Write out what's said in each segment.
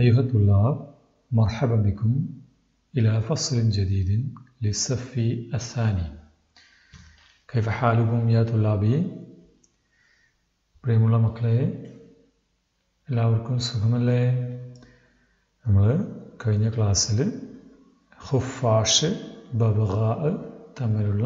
أيها الطلاب مرحبا بكم إلى فصل جديد للصف الثاني كيف حالكم يا طلابي പ്രിയമുള്ള മക്കളെ എല്ലാവർക്കും സുഖമല്ലേ നമ്മൾ കഴിഞ്ഞ ക്ലാസ്സിൽ ഹുഫാഷ് ബബഗാ തമ്മിലുള്ള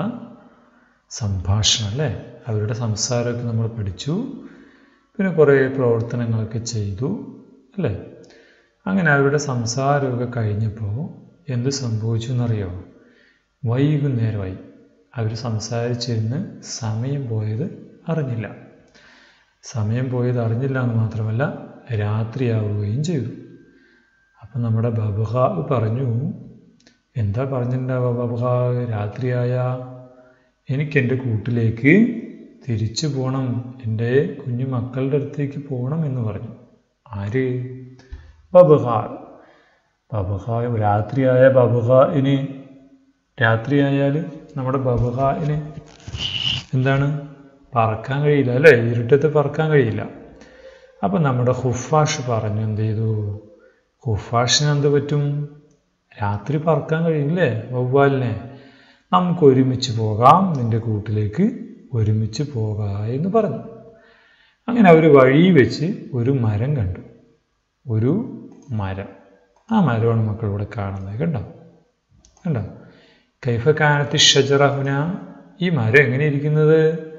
സംഭാഷണം അല്ലേ അവരുടെ സംസാരമൊക്കെ നമ്മൾ പഠിച്ചു പിന്നെ കുറേ പ്രവർത്തനങ്ങളൊക്കെ ചെയ്തു അല്ലേ അങ്ങനെ അവരുടെ സംസാരമൊക്കെ കഴിഞ്ഞപ്പോൾ എന്ത് സംഭവിച്ചു എന്നറിയോ വൈകുന്നേരമായി അവർ സംസാരിച്ചിരുന്ന് സമയം പോയത് അറിഞ്ഞില്ല സമയം പോയത് അറിഞ്ഞില്ല എന്ന് മാത്രമല്ല രാത്രിയാവുകയും ചെയ്തു അപ്പം നമ്മുടെ ബബുഹ പറഞ്ഞു എന്താ പറഞ്ഞിട്ടുണ്ടാവുക ബബുഹ രാത്രിയായ എനിക്ക് എൻ്റെ കൂട്ടിലേക്ക് തിരിച്ചു പോകണം എൻ്റെ കുഞ്ഞു മക്കളുടെ അടുത്തേക്ക് പോകണം എന്ന് പറഞ്ഞു ആര് ബബുഹ ബബുഹ രാത്രിയായ ബബുഹന് രാത്രിയായാൽ നമ്മുടെ ബബുഹന് എന്താണ് പറക്കാൻ കഴിയില്ല അല്ലേ ഇരുട്ടത്ത് പറക്കാൻ കഴിയില്ല അപ്പം നമ്മുടെ ഹുഫാഷ് പറഞ്ഞു എന്ത് ചെയ്തു ഹുഫാഷിന് എന്ത് പറ്റും രാത്രി പറക്കാൻ കഴിയില്ലേ വവ്വാലിനെ നമുക്ക് ഒരുമിച്ച് പോകാം നിൻ്റെ കൂട്ടിലേക്ക് ഒരുമിച്ച് പോകാം എന്ന് പറഞ്ഞു അങ്ങനെ അവർ വഴി വെച്ച് ഒരു മരം കണ്ടു ഒരു മരം ആ മരമാണ് മക്കളിവിടെ കാണുന്നത് കണ്ടോ കണ്ടോ കൈഫ കാനത്ത് ഷജറഹുന ഈ മരം എങ്ങനെ ഇരിക്കുന്നത്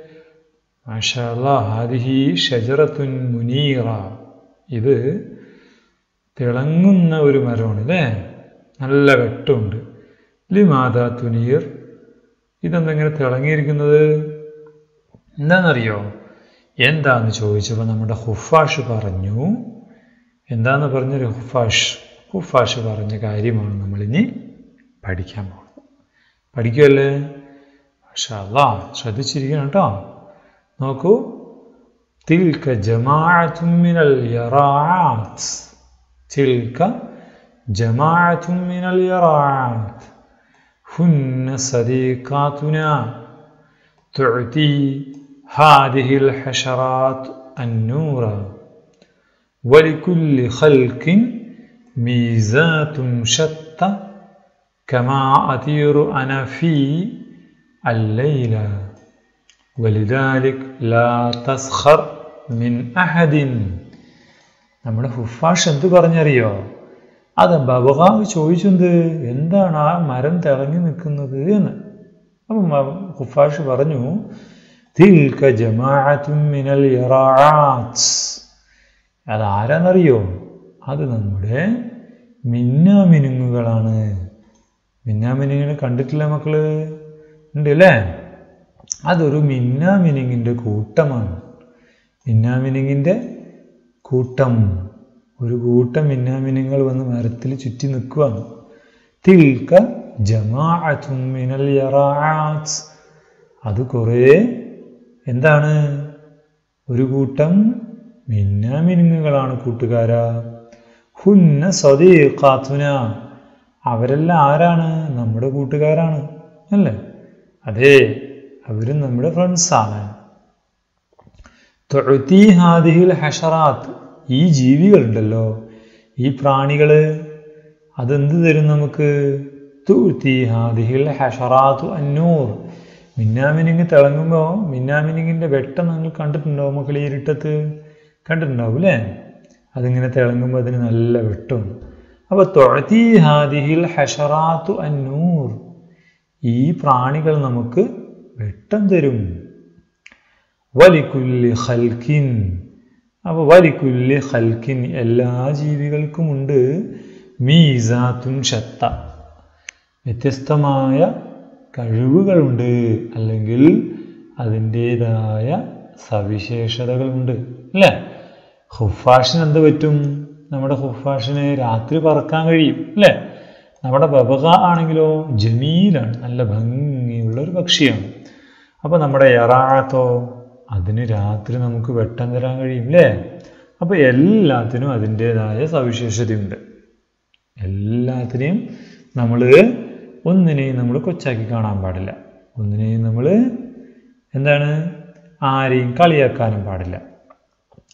മാഷാല്ല ഹാദിഹി ഷജറത്തുൻ മുനീറ ഇത് തിളങ്ങുന്ന ഒരു മരമാണ് അല്ലേ നല്ല വെട്ടമുണ്ട് ലിമാതാ തുനീർ ഇതെന്തെങ്ങനെ തിളങ്ങിയിരിക്കുന്നത് എന്താണെന്നറിയോ എന്താന്ന് ചോദിച്ചപ്പോൾ നമ്മുടെ ഹുഫാഷ് പറഞ്ഞു എന്താന്ന് പറഞ്ഞൊരു ഹുഫാഷ് ഹുഫാഷ് പറഞ്ഞ കാര്യമാണ് നമ്മളിനി പഠിക്കാൻ പോകുന്നത് പഠിക്കുമല്ലേ മാഷാ അല്ലാ ശ്രദ്ധിച്ചിരിക്കണം കേട്ടോ നോക്കൂ തിൽക്ക ജമാഅത്തുമിനൽ യറാഅത്ത് തിൽക്ക ജമാഅത്തുമിനൽ യറാഅത്ത് هن صديقاتنا تعطي هذه الحشرات النور ولكل خلق ميزات شتى كما أطير أنا في الليل ولذلك لا تسخر من أحد നമ്മുടെ ഹുഫാഷ് എന്ത് പറഞ്ഞറിയോ അത് ബബകാവ് ചോദിച്ചെന്ത് എന്താണ് ആ മരം തിളങ്ങി നിൽക്കുന്നത് എന്ന് അപ്പം ഹുഫാഷ് പറഞ്ഞു തിൽക്ക ജമാഅത്തുമിനൽ അത് ആരാന്നറിയോ അത് നമ്മുടെ മിന്നാമിനുങ്ങുകളാണ് മിന്നാമിനുങ്ങിനെ കണ്ടിട്ടില്ല മക്കള് ഉണ്ട് അല്ലേ അതൊരു മിന്നാമിനുങ്ങിൻ്റെ കൂട്ടമാണ് മിന്നാമിനുങ്ങിൻ്റെ കൂട്ടം ഒരു കൂട്ടം മിന്നാമിനുങ്ങൾ വന്ന് മരത്തിൽ ചുറ്റി നിൽക്കുകയാണ് തിൽക്ക ജമാഅത്തുമിനൽ യറാഅത്ത് അത് കുറേ എന്താണ് ഒരു കൂട്ടം മിന്നാമിനുങ്ങുകളാണ് കൂട്ടുകാരാ ഹുന്ന സദീഖാത്തുന അവരെല്ലാം ആരാണ് നമ്മുടെ കൂട്ടുകാരാണ് അല്ലേ അതെ അവരും നമ്മുടെ ഫ്രണ്ട്സാണ് ഹാദിഹിൽ ഹഷറാത്ത് ഈ ജീവികളുണ്ടല്ലോ ഈ പ്രാണികൾ അതെന്ത് തരും നമുക്ക് തുഴ്ത്തി ഹാദിഹിൽ ഹഷറാത്തു അന്നൂർ മിന്നാമിനിങ് തിളങ്ങുമ്പോൾ മിന്നാമിനിങ്ങിൻ്റെ വെട്ടം നിങ്ങൾ കണ്ടിട്ടുണ്ടോ മക്കൾ ഈ ഇരുട്ടത്ത് കണ്ടിട്ടുണ്ടാവും അല്ലേ അതിങ്ങനെ തിളങ്ങുമ്പോൾ അതിന് നല്ല വെട്ടം അപ്പോൾ തൊഴത്തി ഹാദിഹിൽ ഹഷറാത്തു അന്നൂർ ഈ പ്രാണികൾ നമുക്ക് വെട്ടം തരും വലിക്കുല്ലി ഹൽക്കിൻ അപ്പോൾ വലിക്കുല്ലി ഹൽക്കിൻ എല്ലാ ജീവികൾക്കുമുണ്ട് മീസാത്തുൻ ഷത്ത വ്യത്യസ്തമായ കഴിവുകളുണ്ട് അല്ലെങ്കിൽ അതിൻ്റേതായ സവിശേഷതകളുണ്ട് അല്ലേ ഹുഫാഷിന് എന്ത് പറ്റും നമ്മുടെ ഹുഫാഷിന് രാത്രി പറക്കാൻ കഴിയും അല്ലേ നമ്മുടെ ബബക ആണെങ്കിലോ ജമീലാണ് നല്ല ഭംഗിയുള്ള ഒരു പക്ഷിയാണ് അപ്പോൾ നമ്മുടെ യറാത്തോ അതിന് രാത്രി നമുക്ക് വെട്ടം തരാൻ കഴിയും അല്ലേ അപ്പോൾ എല്ലാത്തിനും അതിൻ്റേതായ സവിശേഷതയുണ്ട് എല്ലാത്തിനെയും നമ്മൾ ഒന്നിനെയും നമ്മൾ കൊച്ചാക്കി കാണാൻ പാടില്ല ഒന്നിനെയും നമ്മൾ എന്താണ് ആരെയും കളിയാക്കാനും പാടില്ല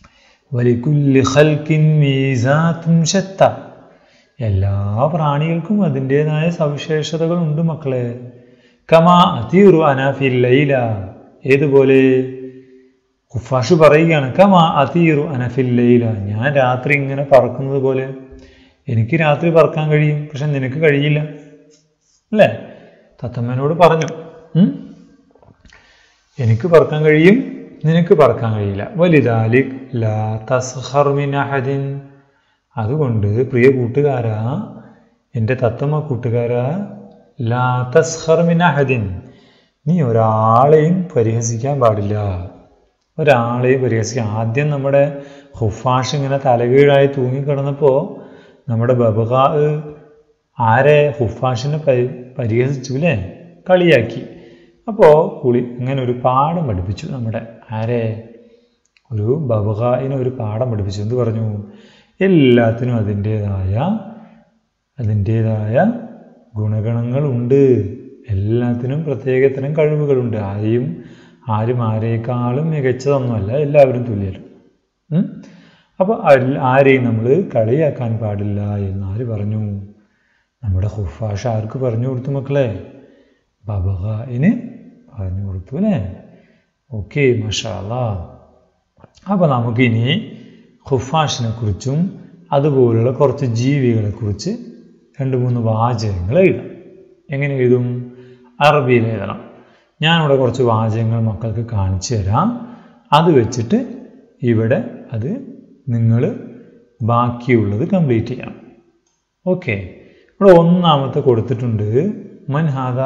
വലിക്കുല്ലി ഖൽക്കിൻ മീസാത്തും ശത്ത എല്ലാ പ്രാണികൾക്കും അതിൻ്റെതായ സവിശേഷതകളുണ്ട് മക്കളെ കമാ അതീറു അനാഫിൽ ലൈല ഏതുപോലെ ഖുഫാഷ് പറയുകയാണ് കമാ അതീറു അനഫിൽ ലൈല ഞാൻ രാത്രി ഇങ്ങനെ പറക്കുന്നത് പോലെ എനിക്ക് രാത്രി പറക്കാൻ കഴിയും പക്ഷെ നിനക്ക് കഴിയില്ല അല്ലേ തത്തമ്മനോട് പറഞ്ഞു ഉം? എനിക്ക് പറക്കാൻ കഴിയും നിനക്ക് പറക്കാൻ കഴിയില്ല വലിദാലിക് ലാ തസ്ഹർ മിൻ അഹദിൻ അതുകൊണ്ട് പ്രിയ കൂട്ടുകാരാ എൻ്റെ തത്തമ്മ കൂട്ടുകാരാ ലാ തസ്ഹർ മിൻ അഹദിൻ നീ ഒരാളെയും പരിഹസിക്കാൻ പാടില്ല ഒരാളെയും പരിഹസിക്കാൻ ആദ്യം നമ്മുടെ ഹുഫാഷ് ഇങ്ങനെ തലകീഴായി തൂങ്ങിക്കിടന്നപ്പോൾ നമ്മുടെ ബബകാ ആരെ ഹുഫാഷിനെ പരി പരിഹസിച്ചു അല്ലേ കളിയാക്കി അപ്പോൾ കുളി ഇങ്ങനെ ഒരു പാഠം പഠിപ്പിച്ചു നമ്മുടെ ആരെ ഒരു ബബകായിനെ ഒരു പാഠം പഠിപ്പിച്ചു എന്ത് പറഞ്ഞു എല്ലാത്തിനും അതിൻ്റേതായ അതിൻ്റേതായ ഗുണഗണങ്ങളുണ്ട് എല്ലാത്തിനും പ്രത്യേകതരം കഴിവുകളുണ്ട് ആരെയും ആരും ആരേക്കാളും മികച്ചതൊന്നുമല്ല എല്ലാവരും തുല്യരും ഉം? അപ്പോൾ അല്ല- ആരെയും നമ്മൾ കളിയാക്കാൻ പാടില്ല എന്ന് ആര് പറഞ്ഞു നമ്മുടെ ഹുഫാഷ ആർക്ക് പറഞ്ഞു കൊടുത്തു മക്കളെ ബബഹായിന് പറഞ്ഞു കൊടുത്തു അല്ലേ ഓക്കെ മഷാല അപ്പോൾ നമുക്കിനി ഖുഫാഷിനെ കുറിച്ചും അതുപോലുള്ള കുറച്ച് ജീവികളെ കുറിച്ച് രണ്ട് മൂന്ന് വാചകങ്ങൾ എഴുതാം എങ്ങനെ എഴുതും അറബിയിൽ എഴുതണം ഞാനിവിടെ കുറച്ച് വാചകങ്ങൾ മക്കൾക്ക് കാണിച്ചു തരാം അത് വെച്ചിട്ട് ഇവിടെ അത് നിങ്ങൾ ബാക്കിയുള്ളത് കംപ്ലീറ്റ് ചെയ്യണം ഓക്കെ ഇവിടെ ഒന്നാമത്തെ കൊടുത്തിട്ടുണ്ട് മൻ ഹാദ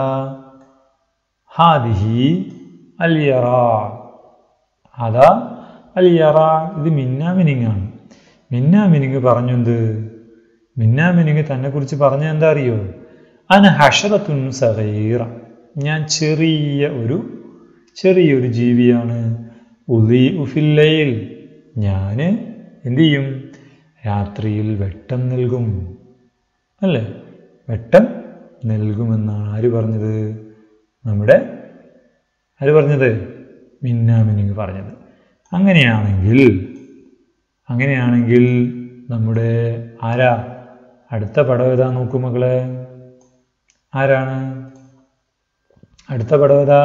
ഹാദിഹി അലിയറ ഹാദ അലിയറ ഇത് മിന്നാ മിനിങ് ആണ് മിന്നാ മിനിങ് പറഞ്ഞു എന്ത് മിന്നാ മിനിങ് തന്നെ കുറിച്ച് പറഞ്ഞ എന്താ അറിയോ അന ഹഷറത്തുൻ സഹീറ ഞാൻ ചെറിയ ഒരു ചെറിയൊരു ജീവിയാണ് ഉദി ഉഫില്ലയിൽ ഞാൻ എന്തു ചെയ്യും രാത്രിയിൽ വെട്ടം നൽകും അല്ലേ വെട്ടം നൽകുമെന്നാണ് ആര് പറഞ്ഞത് നമ്മുടെ ആര് പറഞ്ഞത് മിന്നാമിനിങ് പറഞ്ഞത് അങ്ങനെയാണെങ്കിൽ അങ്ങനെയാണെങ്കിൽ നമ്മുടെ ആരാ അടുത്ത പടം ഏതാ നോക്കൂ മക്കളെ ആരാണ് അടുത്ത പടം ഏതാ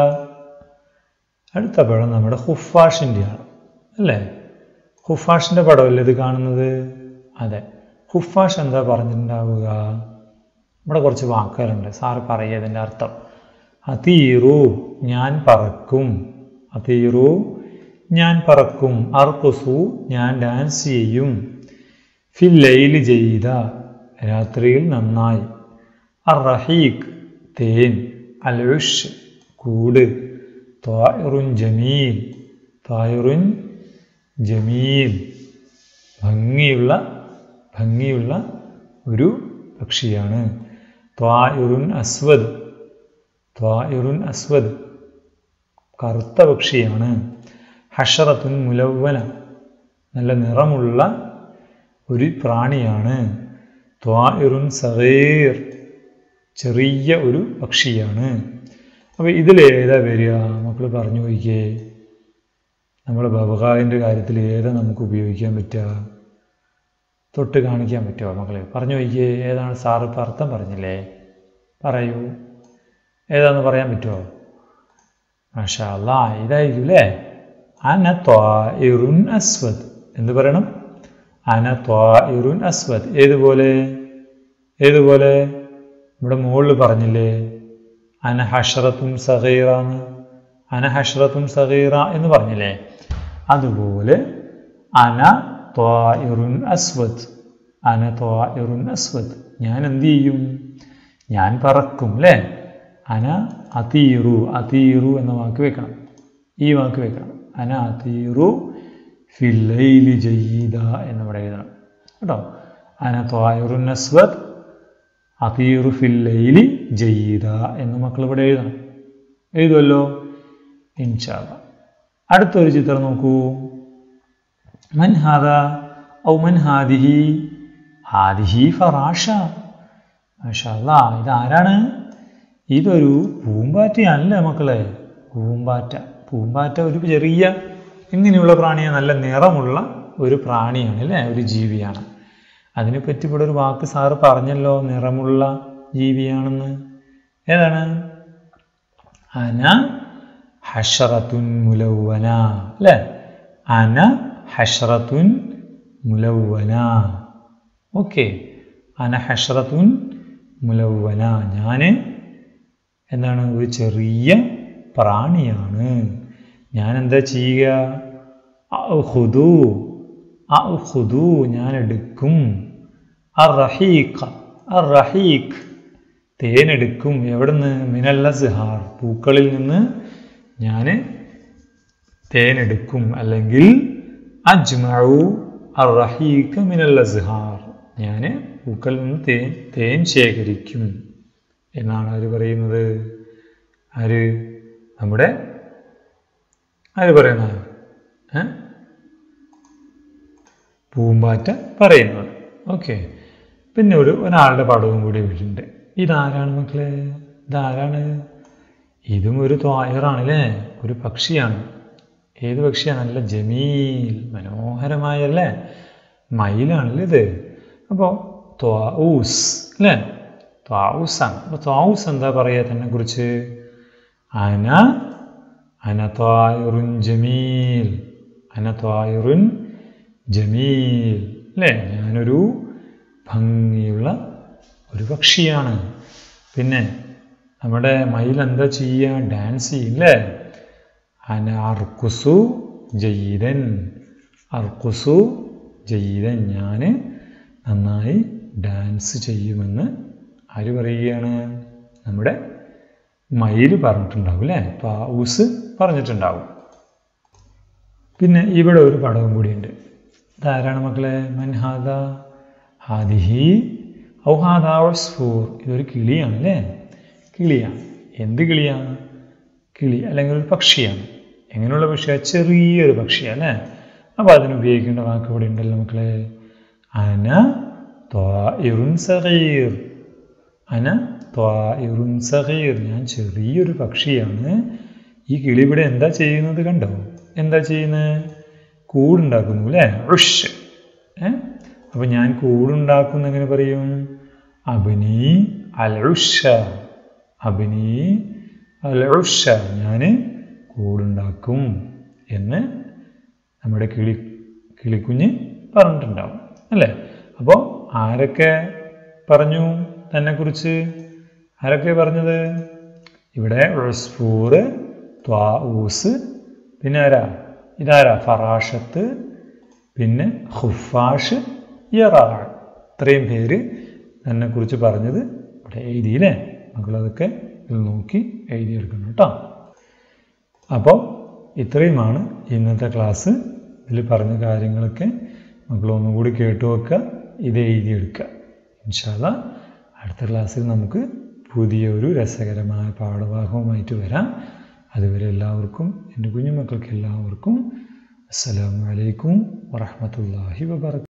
അടുത്ത പടം നമ്മുടെ ഹുഫാഷിൻ്റെയാണ് അല്ലേ ഹുഫാഷിൻ്റെ പടമല്ലേ ഇത് കാണുന്നത് അതെ ഹുഫാഷ് എന്താ പറഞ്ഞിട്ടുണ്ടാവുക ഇവിടെ കുറച്ച് വാക്കുകളുണ്ട് സാറ് പറയുക ഇതിൻ്റെ അർത്ഥം അതീറു ഞാൻ പറക്കും അതീറു ഞാൻ പറക്കും അർക്കുസു ഞാൻ ഡാൻസ് ചെയ്യും ഫില്ലയില് ചെയ്ത രാത്രിയിൽ നന്നായി അർ റഹീഖ് തേൻ അൽ ഉഷ് കൂട് ത്വായിറുൻ ജമീൽ ത്വായിറുൻ ജമീൽ ഭംഗിയുള്ള ഭംഗിയുള്ള ഒരു പക്ഷിയാണ് ത്വായിറുൻ അസ്വദ് ത്വായിറുൻ അസ്വദ് കറുത്ത പക്ഷിയാണ് ഹഷറത്തുൻ മുലവ്വന നല്ല നിറമുള്ള ഒരു പ്രാണിയാണ് ത്വായിറുൻ സഗീർ ചെറിയ ഒരു പക്ഷിയാണ് അപ്പോൾ ഇതിലേതാ വരിക മക്കൾ പറഞ്ഞു നോക്കിയേ നമ്മൾ ബബകാവിൻ്റെ കാര്യത്തിൽ ഏതാ നമുക്ക് ഉപയോഗിക്കാൻ പറ്റുക തൊട്ട് കാണിക്കാൻ പറ്റുമോ മക്കളെ പറഞ്ഞു നോക്കിയേ ഏതാണ് സാറ് ഇപ്പം അർത്ഥം പറഞ്ഞില്ലേ പറയൂ ഏതാന്ന് പറയാൻ പറ്റുമോ മാഷാ അല്ലാ ഇതായിരിക്കും അല്ലേ അന ത്വാഇറുൻ അസ്വദ് എന്ത് പറയണം അന ത്വാഇറുൻ അസ്വദ് ഏതുപോലെ ഏതുപോലെ ഇവിടെ മുകളിൽ പറഞ്ഞില്ലേ അന ഹഷറത്തും സഹീറാന്ന് അന ഹഷറത്തും സഹീറ എന്ന് പറഞ്ഞില്ലേ അതുപോലെ അന ത്വാഇറുൻ അസ്വദ് അന ത്വാഇറുൻ അസ്വദ് ഞാൻ എന്ത് ചെയ്യും ഞാൻ പറക്കും അല്ലേ അന അതീറു അതീറു എന്ന വാക്ക് വെക്കണം ഈ വാക്ക് വെക്കണം അന അതീറു ഫില്ലൈലി ജയ്യീദ എന്നിവിടെ എഴുതണം കേട്ടോ അന ത്വായിറുൻ അസ്വദ് അതീറു ഫില്ലൈലി ജയ്യീദ എന്ന് മക്കൾ ഇവിടെ എഴുതണം എഴുതുമല്ലോ ഇൻഷാല്ല അടുത്തൊരു ചിത്രം നോക്കൂ മൻ ഹാദ ഔ മൻ ഹാദിഹി ഹാദിഹി ഫറാഷ മാഷാല്ല ഇതാരാണ് ഇതൊരു പൂമ്പാറ്റയല്ല മക്കളെ പൂമ്പാറ്റ പൂമ്പാറ്റ ഒരു ചെറിയ ഇങ്ങനെയുള്ള പ്രാണിയാണ് നല്ല നിറമുള്ള ഒരു പ്രാണിയാണ് അല്ലേ ഒരു ജീവിയാണ് അതിനെപ്പറ്റി ഇവിടെ ഒരു വാക്ക് സാറ് പറഞ്ഞല്ലോ നിറമുള്ള ജീവിയാണെന്ന് ഏതാണ് അന ഹഷറത്തുൻ മുലവന അല്ലേ അന ഹഷറത്തുൻ മുലവന ഓക്കെ അന ഹഷറത്തുൻ മുലവന ഞാൻ എന്താണ് ഒരു ചെറിയ പ്രാണിയാണ് ഞാൻ എന്താ ചെയ്യുക ഹുദു ഹുദു ഞാൻ എടുക്കും അർ റഹീഖ് അർ റഹീഖ് തേനെടുക്കും എവിടുന്ന് മിനല്ല സിഹാർ പൂക്കളിൽ നിന്ന് ഞാൻ തേനെടുക്കും അല്ലെങ്കിൽ അജ്മഉ അർ റഹീഖ് മിനല്ല സിഹാർ ഞാൻ പൂക്കളിൽ നിന്ന് തേൻ തേൻ ശേഖരിക്കും എന്നാണ് ആര് പറയുന്നത് ആര് നമ്മുടെ ആര് പറയുന്നത് ഏ പൂമ്പാറ്റ പറയുന്നത് ഓക്കെ പിന്നെ ഒരു ഒരാളുടെ പടവും കൂടി വീട്ടിലുണ്ട് ഇതാരാണ് മക്കളെ ഇതാരാണ് ഇതും ഒരു ത്വായറാണ് അല്ലേ ഒരു പക്ഷിയാണ് ഏത് പക്ഷിയാണ് നല്ല ജമീൽ മനോഹരമായല്ലേ മയിലാണല്ലേ ഇത് അപ്പോൾ ത്വാഊസ് അല്ലേ ത്വാഊസാണ് അപ്പോൾ ത്വാഊസ് എന്താ പറയുക തന്നെ കുറിച്ച് അന അന ത്വായുറുൻ ജമീൽ അന ത്വായുറുൻ ജമീൽ അല്ലേ ഞാനൊരു ഭംഗിയുള്ള ഒരു പക്ഷിയാണ് പിന്നെ നമ്മുടെ മയിൽ എന്താ ചെയ്യുക ഡാൻസ് ചെയ്യില്ലേ അന അർക്കുസു ജയ്തൻ അർക്കുസു ജയ്തൻ ഞാൻ നന്നായി ഡാൻസ് ചെയ്യുമെന്ന് ആര് പറയുകയാണ് നമ്മുടെ മയിൽ പറഞ്ഞിട്ടുണ്ടാവും അല്ലേ പാവൂസ് പറഞ്ഞിട്ടുണ്ടാവും പിന്നെ ഇവിടെ ഒരു പടവും കൂടിയുണ്ട് ഇതാരാണ് മക്കളെ മൻഹാദ ഹാദിഹി ഔഹാദാസ്ഫൂർ ഇതൊരു കിളിയാണ് അല്ലേ കിളിയാണ് എന്ത് കിളിയാണ് കിളി അല്ലെങ്കിൽ ഒരു പക്ഷിയാണ് എങ്ങനെയുള്ള പക്ഷിയാണ് ചെറിയൊരു പക്ഷിയാണ് അല്ലേ അപ്പോൾ അതിന് ഉപയോഗിക്കേണ്ട വാക്ക് ഇവിടെ ഉണ്ടല്ലോ മക്കളെ അന ത്വാഇറുൻ സഗീർ അന ത്വാഇറുൻ സഗീർ ഞാൻ ചെറിയൊരു പക്ഷിയാണ് ഈ കിളി ഇവിടെ എന്താ ചെയ്യുന്നത് കണ്ടോ എന്താ ചെയ്യുന്നത് കൂടുണ്ടാക്കുന്നു അല്ലേ ഉഷ് ഏ അപ്പം ഞാൻ കൂടുണ്ടാക്കുന്ന എങ്ങനെ പറയും അബിനി അലുഷ അബിനി അലുഷ ഞാൻ കൂടുണ്ടാക്കും എന്ന് നമ്മുടെ കിളി കിളിക്കുഞ്ഞ് പറഞ്ഞിട്ടുണ്ടാവും അല്ലേ അപ്പോൾ ആരൊക്കെ പറഞ്ഞു തന്നെക്കുറിച്ച് ആരൊക്കെ പറഞ്ഞത് ഇവിടെ ഉസ്ഫൂർ ത്വാഊസ് പിന്നെ ആരാ ഇതാരാ ഫറാഷത്ത് പിന്നെ ഹുഫാഷ് യറാൾ ഇത്രയും പേര് എന്നെക്കുറിച്ച് പറഞ്ഞത് ഇവിടെ എഴുതിയില്ലേ മക്കളതൊക്കെ ഇതിൽ നോക്കി എഴുതിയെടുക്കണം കേട്ടോ അപ്പോൾ ഇത്രയുമാണ് ഇന്നത്തെ ക്ലാസ് ഇതിൽ പറഞ്ഞ കാര്യങ്ങളൊക്കെ മക്കൾ ഒന്നുകൂടി കേട്ടു വെക്കുക ഇത് എഴുതിയെടുക്കുക ഇൻഷാല്ല അടുത്ത ക്ലാസ്സിൽ നമുക്ക് പുതിയ ഒരു രസകരമായ പാഠഭാഗവുമായിട്ട് വരാം അതുവരെ എല്ലാവർക്കും എൻ്റെ കുഞ്ഞുമക്കൾക്ക് എല്ലാവർക്കും അസ്സലാമു അലൈക്കും വറഹമത്തല്ലാഹി വബർക്കാത്തു